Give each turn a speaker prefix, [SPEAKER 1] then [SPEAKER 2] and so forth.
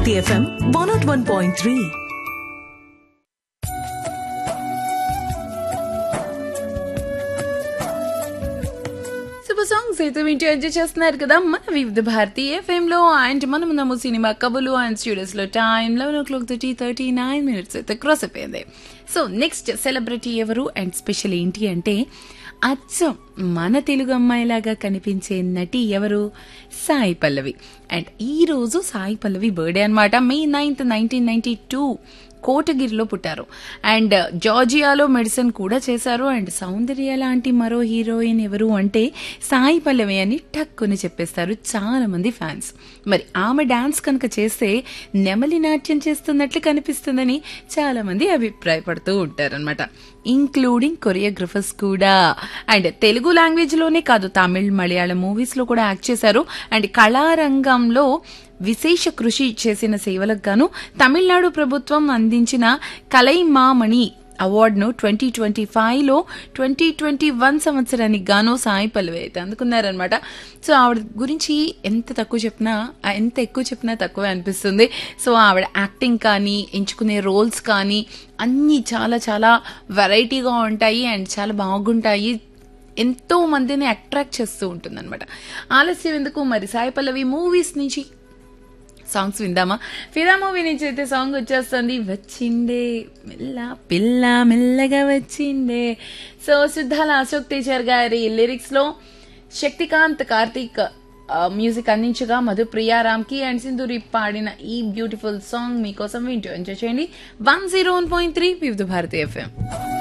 [SPEAKER 1] Bharati FM one nought one point three
[SPEAKER 2] super songs అయితే వింటూ enjoy చేస్తున్నారు కదా మన వివిధ భారతి ఎఫ్ఎం లో అండ్ మనం ఉన్నాము సినిమా కబులు అండ్ స్టూడియోస్ లో time eleven o'clock thirty thirty nine minutes అయితే క్రాస్ అయిపోయింది సో నెక్స్ట్ సెలబ్రిటీ ఎవరు అండ్ స్పెషల్ ఏంటి అంటే అచ్చం మన తెలుగు అమ్మాయిలాగా కనిపించే నటి ఎవరు సాయి పల్లవి అండ్ ఈ రోజు సాయి పల్లవి బర్త్డే అన్నమాట May ninth nineteen ninety two కోటగిరిలో పుట్టారు అండ్ జార్జియాలో మెడిసిన్ కూడా చేశారు అండ్ సౌందర్య లాంటి మరో హీరోయిన్ ఎవరు అంటే సాయి పల్లవి అని టక్కుని చెప్పేస్తారు చాలా మంది ఫ్యాన్స్ మరి ఆమె డాన్స్ కనుక చేస్తే నెమలి నాట్యం చేస్తున్నట్లు కనిపిస్తుందని చాలా మంది అభిప్రాయపడుతూ ఉంటారనమాట ఇంక్లూడింగ్ కొరియోగ్రఫర్స్ కూడా అండ్ తెలుగు లాంగ్వేజ్ లోనే కాదు తమిళ్ మలయాళం మూవీస్ లో కూడా యాక్ట్ చేశారు అండ్ కళారంగంలో విశేష కృషి చేసిన సేవలకు గాను తమిళనాడు ప్రభుత్వం అందించిన కలైమామణి అవార్డును ట్వంటీ ట్వంటీ ఫైవ్ లో ట్వంటీ ట్వంటీ వన్ సంవత్సరానికి గాను సాయి పల్లవి అయితే అందుకున్నారనమాట సో ఆవిడ గురించి ఎంత తక్కువ చెప్పినా ఆ, ఎంత ఎక్కువ చెప్పినా తక్కువే అనిపిస్తుంది సో ఆవిడ యాక్టింగ్ కానీ ఎంచుకునే రోల్స్ కానీ అన్నీ చాలా చాలా వెరైటీగా ఉంటాయి అండ్ చాలా బాగుంటాయి ఎంతో మందిని అట్రాక్ట్ చేస్తూ ఉంటుంది అనమాట ఆలస్యం ఎందుకు మరి సాయి పల్లవి మూవీస్ నుంచి సాంగ్స్ విందామా ఫిదా మూవీ నుంచి అయితే సాంగ్ వచ్చేస్తుంది వచ్చిండే మెల్ల పిల్ల మెల్లగా వచ్చిండే సో సిద్ధాల అశోక్ తేజర్ గారి లిరిక్స్ లో శక్తికాంత్ కార్తీక్ ఆ, మ్యూజిక్ అందించగా మధు ప్రియారామ్కి అండ్ సింధూరి పాడిన ఈ బ్యూటిఫుల్ సాంగ్ మీకోసం వింటూ ఎంజాయ్ చేయండి one zero one point three Vividh Bharati FM